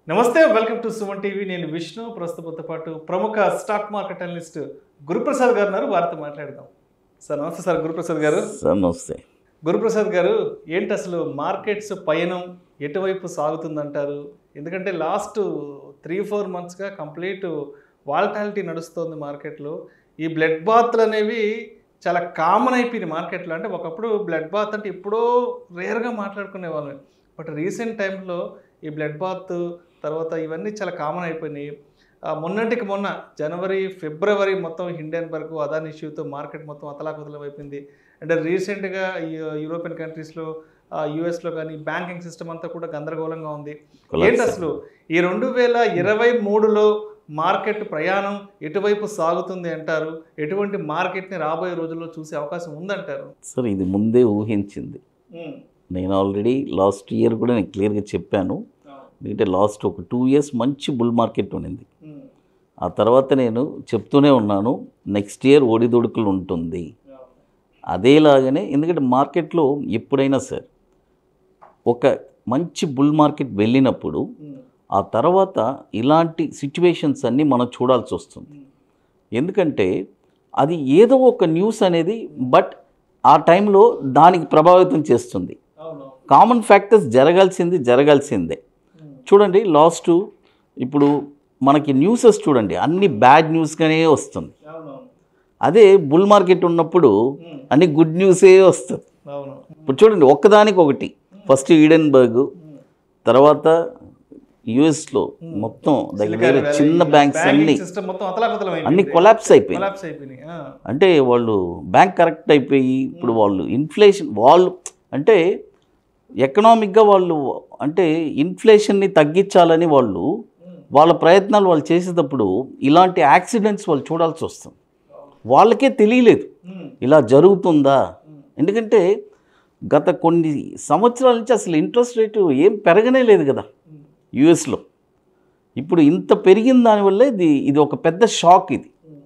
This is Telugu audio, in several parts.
నమస్తే వెల్కమ్ టు సుమన్ టీవీ నేను విష్ణు ప్రస్తుతంతో పాటు ప్రముఖ స్టాక్ మార్కెట్ అనలిస్ట్ గురుప్రసాద్ గారు ఉన్నారు వారితో మాట్లాడదాం సార్ నమస్తే సార్ గురుప్రసాద్ గారు సార్ నమస్తే గురుప్రసాద్ గారు ఏంటి అసలు మార్కెట్స్ పయనం ఎటువైపు సాగుతుందంటారు ఎందుకంటే లాస్ట్ త్రీ ఫోర్ మంత్స్గా కంప్లీట్ వాల్టాలిటీ నడుస్తుంది మార్కెట్లో ఈ బ్లడ్ బాత్లు అనేవి చాలా కామన్ అయిపోయింది మార్కెట్లో అంటే ఒకప్పుడు బ్లడ్ బాత్ అంటే ఎప్పుడో రేర్గా మాట్లాడుకునే వాళ్ళం బట్ రీసెంట్ టైంలో ఈ బ్లడ్ బాత్ తర్వాత ఇవన్నీ చాలా కామన్ అయిపోయినాయి ఆ, మొన్నటికి మొన్న జనవరి ఫిబ్రవరి మొత్తం హిండెన్బర్గ్ అదాని ఇష్యూతో మార్కెట్ మొత్తం అతలాకుతలం అయిపోయింది అంటే రీసెంట్గా ఈ యూరోపియన్ కంట్రీస్లో యూఎస్లో కానీ బ్యాంకింగ్ సిస్టమ్ అంతా కూడా గందరగోళంగా ఉంది ఏంటి అసలు ఈ రెండు వేల ఇరవై మూడులో మార్కెట్ ప్రయాణం ఎటువైపు సాగుతుంది అంటారు ఎటువంటి మార్కెట్ని రాబోయే రోజుల్లో చూసే అవకాశం ఉందంటారు సార్ ఇది ముందే ఊహించింది నేను ఆల్రెడీ లాస్ట్ ఇయర్ కూడా నేను క్లియర్గా చెప్పాను ఎందుకంటే లాస్ట్ ఒక టూ ఇయర్స్ మంచి బుల్ మార్కెట్ ఉండింది ఆ తర్వాత నేను చెప్తూనే ఉన్నాను నెక్స్ట్ ఇయర్ ఒడిదుడుకులు ఉంటుంది అదేలాగానే ఎందుకంటే మార్కెట్లో ఎప్పుడైనా సార్ ఒక మంచి బుల్ మార్కెట్ వెళ్ళినప్పుడు ఆ తర్వాత ఇలాంటి సిచ్యువేషన్స్ అన్నీ మనం చూడాల్సి వస్తుంది ఎందుకంటే అది ఏదో ఒక న్యూస్ అనేది బట్ ఆ టైంలో దానికి ప్రభావితం చేస్తుంది అవును కామన్ ఫ్యాక్టర్స్ జరగాల్సింది జరగాల్సిందే చూడండి లాస్ట్ ఇప్పుడు మనకి న్యూసెస్ చూడండి అన్ని బ్యాడ్ న్యూస్గానే వస్తుంది అవును అదే బుల్ మార్కెట్ ఉన్నప్పుడు అన్ని గుడ్ న్యూసే వస్తుంది అవును ఇప్పుడు చూడండి ఒక్కదానికి ఒకటి ఫస్ట్ ఈడెన్బర్గ్ తర్వాత యుఎస్లో మొత్తం దగ్గర దగ్గర చిన్న బ్యాంక్స్ అన్ని సిస్టమ్ మొత్తం అతలాకుతలం అన్ని కొలాప్స్ అయిపోయినాయి కొలాప్స్ అయిపోయినాయి ఆ. అంటే వాళ్ళు బ్యాంక్ కరెక్ట్ అయిపోయి ఇప్పుడు వాళ్ళు ఇన్ఫ్లేషన్ వాళ్ళు అంటే ఎకనామిక్గా వాళ్ళు అంటే ఇన్ఫ్లేషన్ని తగ్గించాలని వాళ్ళు వాళ్ళ ప్రయత్నాలు వాళ్ళు చేసేటప్పుడు ఇలాంటి యాక్సిడెంట్స్ వాళ్ళు చూడాల్సి వస్తుంది వాళ్ళకే తెలియలేదు ఉమ్. ఇలా జరుగుతుందా ఎందుకంటే గత కొన్ని సంవత్సరాల నుంచి అసలు ఇంట్రెస్ట్ రేటు ఏం పెరగనే లేదు కదా యుఎస్లో ఇప్పుడు ఇంత పెరిగిన దానివల్ల ఇది ఇది ఒక పెద్ద షాక్ ఇది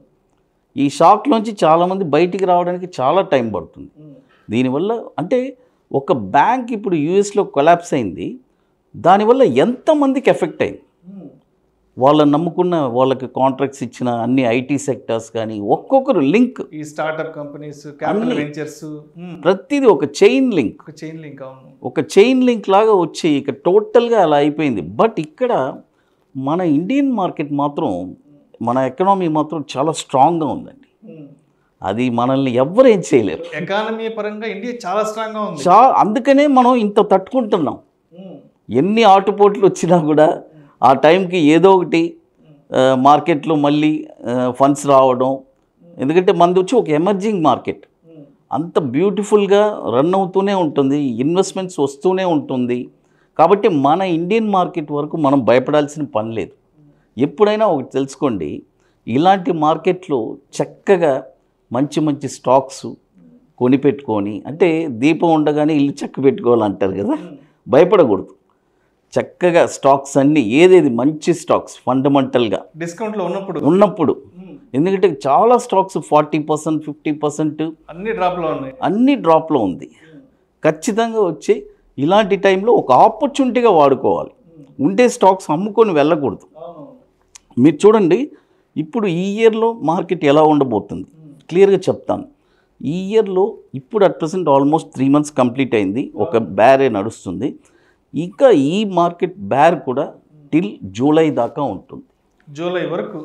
ఈ షాక్లోంచి చాలామంది బయటికి రావడానికి చాలా టైం పడుతుంది దీనివల్ల అంటే ఒక బ్యాంక్ ఇప్పుడు యూఎస్లో కొలాప్స్ అయింది దానివల్ల ఎంతమందికి ఎఫెక్ట్ అయింది వాళ్ళని నమ్ముకున్న వాళ్ళకి కాంట్రాక్ట్స్ ఇచ్చిన అన్ని ఐటీ సెక్టర్స్ కానీ ఒక్కొక్కరు లింక్ ఈ స్టార్ట్అప్ కంపెనీస్ క్యాపిటల్ అన్ని. వెంచర్స్ ప్రతిదీ ఒక చైన్ లింక్ ఒక చైన్ లింక్ అవును ఒక చైన్ లింక్ లాగా వచ్చి ఇక టోటల్గా అలా అయిపోయింది బట్ ఇక్కడ మన ఇండియన్ మార్కెట్ మాత్రం మన ఎకనామీ మాత్రం చాలా స్ట్రాంగ్గా ఉందండి అది మనల్ని ఎవ్వరు ఏం చేయలేరు ఎకానమీ పరంగా ఇండియా చాలా స్ట్రాంగ్ గా ఉంది చా అందుకనే మనం ఇంత తట్టుకుంటున్నాం ఉమ్. ఎన్ని ఆటుపోట్లు వచ్చినా కూడా ఆ టైంకి ఏదో ఒకటి ఆ, మార్కెట్లో మళ్ళీ ఫండ్స్ రావడం ఎందుకంటే మనది వచ్చి ఒక ఎమర్జింగ్ మార్కెట్ ఉమ్. అంత బ్యూటిఫుల్గా రన్ అవుతూనే ఉంటుంది ఇన్వెస్ట్మెంట్స్ వస్తూనే ఉంటుంది కాబట్టి మన ఇండియన్ మార్కెట్ వరకు మనం భయపడాల్సిన పని లేదు ఎప్పుడైనా ఒకటి తెలుసుకోండి ఇలాంటి మార్కెట్లో చక్కగా మంచి మంచి స్టాక్స్ కొనిపెట్టుకొని అంటే దీపం ఉండగానే ఇల్లు చక్క పెట్టుకోవాలంటారు కదా భయపడకూడదు చక్కగా స్టాక్స్ అన్నీ ఏదేది మంచి స్టాక్స్ ఫండమెంటల్గా డిస్కౌంట్ లో ఉన్నప్పుడు ఉన్నప్పుడు ఉమ్. ఎందుకంటే చాలా stocks forty percent fifty percent అన్ని డ్రాప్ లో ఉన్నాయి అన్ని డ్రాప్లో ఉంది ఖచ్చితంగా వచ్చి ఇలాంటి టైంలో ఒక ఆపర్చునిటీగా వాడుకోవాలి ఉండే స్టాక్స్ అమ్ముకొని వెళ్ళకూడదు అవును మీరు చూడండి ఇప్పుడు ఈ ఇయర్లో మార్కెట్ ఎలా ఉండబోతుంది క్లియర్గా చెప్తాను ఈ ఇయర్లో ఇప్పుడు at present almost three months complete అయింది ఒక బ్యారే నడుస్తుంది ఇంకా ఈ మార్కెట్ బ్యార్ కూడా టిల్ జూలై దాకా ఉంటుంది జూలై వరకు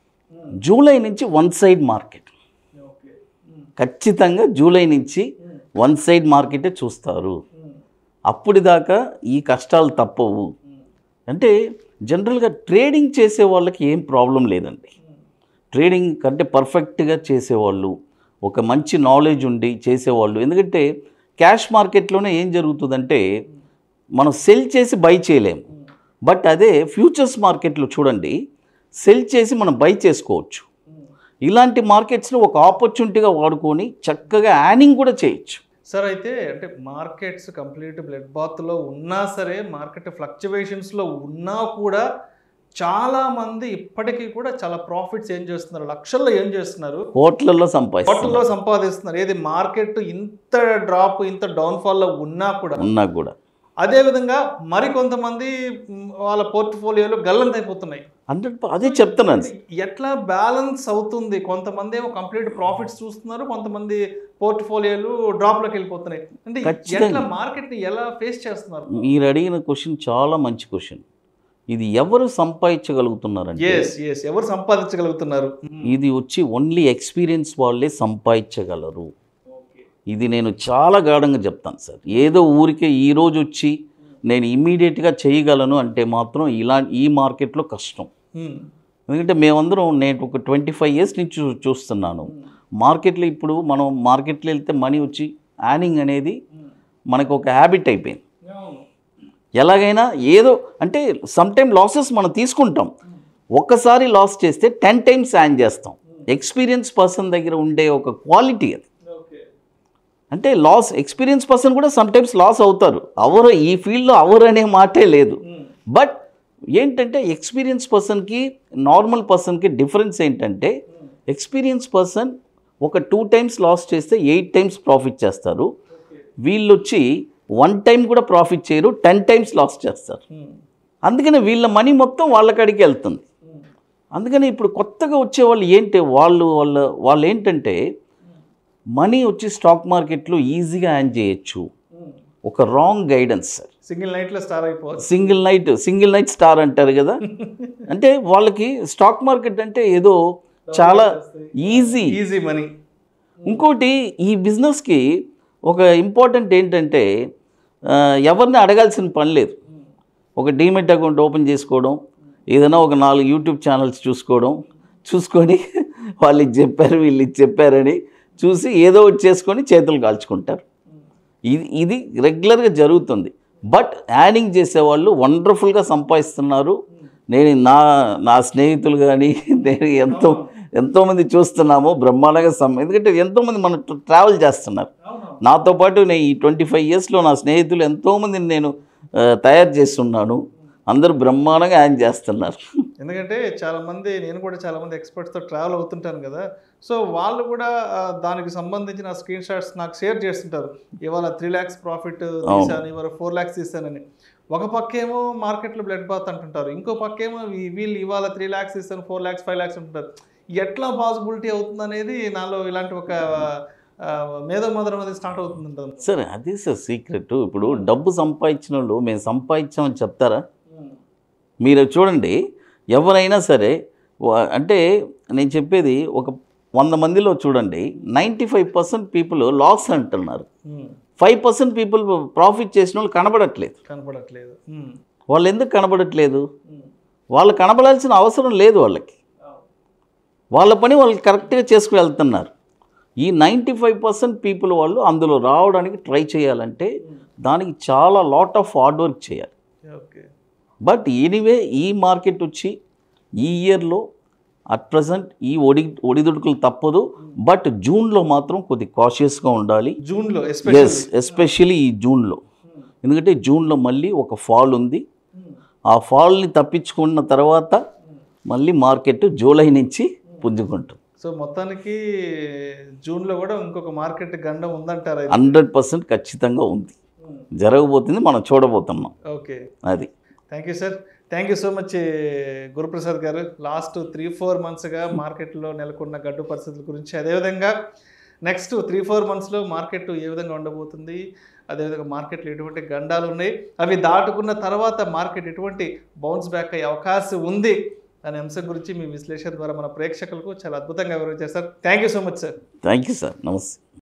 జూలై నుంచి వన్ సైడ్ మార్కెట్ ఓకే ఖచ్చితంగా జూలై నుంచి వన్ సైడ్ మార్కెటే చూస్తారు అప్పటిదాకా ఈ కష్టాలు తప్పవు అంటే జనరల్గా ట్రేడింగ్ చేసే వాళ్ళకి ఏం ప్రాబ్లం లేదండి ట్రేడింగ్ కంటే పర్ఫెక్ట్గా చేసేవాళ్ళు ఒక మంచి నాలెడ్జ్ ఉండి చేసేవాళ్ళు ఎందుకంటే క్యాష్ మార్కెట్లోనే ఏం జరుగుతుందంటే మనం సెల్ చేసి బై చేయలేము బట్ అదే ఫ్యూచర్స్ మార్కెట్లో చూడండి సెల్ చేసి మనం బై చేసుకోవచ్చు ఇలాంటి మార్కెట్స్లో ఒక ఆపర్చునిటీగా వాడుకొని చక్కగా యానింగ్ కూడా చేయొచ్చు సార్ అయితే అంటే మార్కెట్స్ కంప్లీట్ బ్లడ్ బాత్లో ఉన్నా సరే మార్కెట్ ఫ్లక్చువేషన్స్లో ఉన్నా కూడా చాలా మంది ఇప్పటికీ కూడా చాలా ప్రాఫిట్స్ ఏం చేస్తున్నారు లక్షల్లో ఏం చేస్తున్నారు కోట్లలో సంపాదిస్తారు కోట్లలో సంపాదిస్తున్నారు ఏది మార్కెట్ ఇంత డ్రాప్ ఇంత డౌన్ఫాల్లో ఉన్నా కూడా ఉన్నా కూడా అదేవిధంగా మరికొంతమంది మ్, వాళ్ళ పోర్ట్ఫోలియోలో గల్లంత అయిపోతున్నాయి హండ్రెడ్ అదే చెప్తున్నాను ఎట్లా బ్యాలెన్స్ అవుతుంది కొంతమంది ఏమో కంప్లీట్ ప్రాఫిట్స్ చూస్తున్నారు కొంతమంది పోర్ట్ఫోలియోలు డ్రాప్లోకి వెళ్ళిపోతున్నాయి అంటే ఖచ్చితంగా. ఎట్లా మార్కెట్ని ఎలా ఫేస్ చేస్తున్నారు మీరు అడిగిన క్వశ్చన్ చాలా మంచి క్వశ్చన్ ఇది ఎవరు సంపాదించగలుగుతున్నారంటే ఎస్ ఎస్ ఎవరు సంపాదించగలుగుతున్నారు ఇది వచ్చి ఓన్లీ ఎక్స్పీరియన్స్ వాళ్ళే సంపాదించగలరు ఇది నేను చాలా గాఢంగా చెప్తాను సార్ ఏదో ఊరికే ఈ రోజు వచ్చి నేను ఇమ్మీడియట్గా చేయగలను అంటే మాత్రం ఇలా ఈ మార్కెట్లో కష్టం మ్మ్. ఎందుకంటే మేమందరం నేను ఒక ట్వంటీ ఫైవ్ ఇయర్స్ నుంచి చూ చూస్తున్నాను మార్కెట్లో ఇప్పుడు మనం మార్కెట్లో వెళ్తే మనీ వచ్చి యానింగ్ అనేది మనకు ఒక హ్యాబిట్ అయిపోయింది ఎలాగైనా ఏదో అంటే సమ్ టైమ్ లాసెస్ మనం తీసుకుంటాం ఒక్కసారి లాస్ చేస్తే టెన్ టైమ్స్ యాన్ చేస్తాం ఎక్స్పీరియన్స్ పర్సన్ దగ్గర ఉండే ఒక క్వాలిటీ అది అంటే లాస్ ఎక్స్పీరియన్స్ పర్సన్ కూడా సమ్ టైమ్స్ లాస్ అవుతారు అవరు ఈ ఫీల్డ్లో అవరు అనే మాటే లేదు బట్ ఏంటంటే ఎక్స్పీరియన్స్ పర్సన్కి నార్మల్ పర్సన్కి డిఫరెన్స్ ఏంటంటే ఎక్స్పీరియన్స్ పర్సన్ ఒక టూ టైమ్స్ లాస్ చేస్తే ఎయిట్ టైమ్స్ ప్రాఫిట్ చేస్తారు వీళ్ళు వచ్చి వన్ టైం కూడా ప్రాఫిట్ చేయరు టెన్ టైమ్స్ లాస్ చేస్తారు అందుకని వీళ్ళ మనీ మొత్తం వాళ్ళ కాడికి వెళ్తుంది అందుకని ఇప్పుడు కొత్తగా వచ్చే వాళ్ళు ఏంటి వాళ్ళు వాళ్ళ వాళ్ళు ఏంటంటే మనీ వచ్చి స్టాక్ మార్కెట్లో ఈజీగా యాన్ చేయొచ్చు ఒక రాంగ్ గైడెన్స్ సార్ సింగిల్ నైట్లో స్టార్ అయిపోవచ్చు single night single night star అంటారు కదా అంటే వాళ్ళకి స్టాక్ మార్కెట్ అంటే ఏదో చాలా ఈజీ ఈజీ మనీ ఇంకోటి ఈ బిజినెస్కి ఒక ఇంపార్టెంట్ ఏంటంటే ఆ, ఎవరిని అడగాల్సిన పని లేదు ఒక డీమెట్ అకౌంట్ ఓపెన్ చేసుకోవడం ఏదైనా ఒక నాలుగు యూట్యూబ్ ఛానల్స్ చూసుకోవడం చూసుకొని వాళ్ళు ఇది చెప్పారు వీళ్ళు ఇది చెప్పారని చూసి ఏదో ఒకటి చేసుకొని చేతులు కాల్చుకుంటారు ఇది ఇది రెగ్యులర్గా జరుగుతుంది బట్ యాడింగ్ చేసేవాళ్ళు వండర్ఫుల్గా సంపాదిస్తున్నారు నేను నా నా స్నేహితులు కానీ నేను ఎంతో ఎంతోమంది చూస్తున్నాము బ్రహ్మాండంగా సం ఎందుకంటే ఎంతోమంది మన ట్రావెల్ చేస్తున్నారు నాతో పాటు నేను ఈ ట్వంటీ ఫైవ్ ఇయర్స్లో నా స్నేహితులు ఎంతోమందిని నేను ఆ, తయారు చేస్తున్నాను అందరూ బ్రహ్మాండంగా యాన్ చేస్తున్నారు ఎందుకంటే చాలా మంది నేను కూడా చాలా మంది ఎక్స్పర్ట్స్తో ట్రావెల్ అవుతుంటాను కదా సో వాళ్ళు కూడా ఆ, దానికి సంబంధించిన స్క్రీన్ షాట్స్ నాకు షేర్ చేస్తుంటారు ఇవాళ త్రీ ల్యాక్స్ ప్రాఫిట్ తీసాను ఇవాళ ఫోర్ ల్యాక్స్ తీసానని ఒక పక్కేమో మార్కెట్లో బ్లడ్ బాత్ అంటుంటారు ఇంకో పక్కేమో వీ- వీళ్ళు ఇవాళ త్రీ ల్యాక్స్ తీస్తాను ఫోర్ ల్యాక్స్ ఫైవ్ ల్యాక్స్ అంటుంటారు ఎట్లా పాసిబిలిటీ అవుతుంది అనేది నాలో ఇలాంటి ఒక ఆ, మేధో మదనం అనేది స్టార్ట్ అవుతుందంటారు సరే అదే సార్ సీక్రెట్ ఇప్పుడు డబ్బు సంపాదించిన వాళ్ళు మేము సంపాదించామని చెప్తారా మీరు చూడండి ఎవరైనా సరే వా- అంటే నేను చెప్పేది ఒక వంద మందిలో చూడండి ninety five percent people loss అంటున్నారు ఫైవ్ పర్సెంట్ పీపుల్ ప్రాఫిట్ చేసిన వాళ్ళు కనబడట్లేదు కనపడట్లేదు ఉమ్. వాళ్ళు ఎందుకు కనబడట్లేదు ఉమ్. వాళ్ళు కనబడాల్సిన అవసరం లేదు వాళ్ళకి వాళ్ళ పని వాళ్ళు కరెక్ట్గా చేసుకు వెళ్తున్నారు ఈ నైంటీ ఫైవ్ పర్సెంట్ పీపుల్ వాళ్ళు అందులో రావడానికి ట్రై చేయాలంటే దానికి చాలా లాట్ ఆఫ్ హార్డ్ వర్క్ చేయాలి ఓకే బట్ ఎనీవే ఈ మార్కెట్ వచ్చి ఈ ఇయర్లో అట్ ప్రజెంట్ ఈ ఒడి ఒడిదుడుకులు తప్పదు బట్ జూన్లో మాత్రం కొద్ది కాషియస్గా ఉండాలి జూన్లో ఎస్ ఎస్పెషల్లీ ఎస్పెషలీ ఈ జూన్లో ఎందుకంటే జూన్లో మళ్ళీ ఒక ఫాల్ ఉంది ఆ ఫాల్ని తప్పించుకున్న తర్వాత మళ్ళీ మార్కెట్ జూలై నుంచి పుంజుకుంటుంది సో మొత్తానికి జూన్లో కూడా ఇంకొక మార్కెట్ గండం ఉందంటారు అయితే. హండ్రెడ్ పర్సెంట్ ఖచ్చితంగా ఉంది జరగబోతుంది మనం చూడబోతున్నాం ఓకే అది thank you sir thank you so much Guruprasad గారు లాస్ట్ త్రీ ఫోర్ మంత్స్గా మార్కెట్లో నెలకొన్న గడ్డు పరిస్థితుల గురించి అదేవిధంగా నెక్స్ట్ త్రీ ఫోర్ మంత్స్లో మార్కెట్ ఏ విధంగా ఉండబోతుంది అదేవిధంగా మార్కెట్లో ఎటువంటి గండాలు ఉన్నాయి అవి దాటుకున్న తర్వాత మార్కెట్ ఎటువంటి బౌన్స్ బ్యాక్ అయ్యే అవకాశం ఉంది అనే అంశం గురించి మీ విశ్లేషణ ద్వారా మన ప్రేక్షకులకు చాలా అద్భుతంగా వివరించారు sir thank you so much sir thank you sir నమస్తే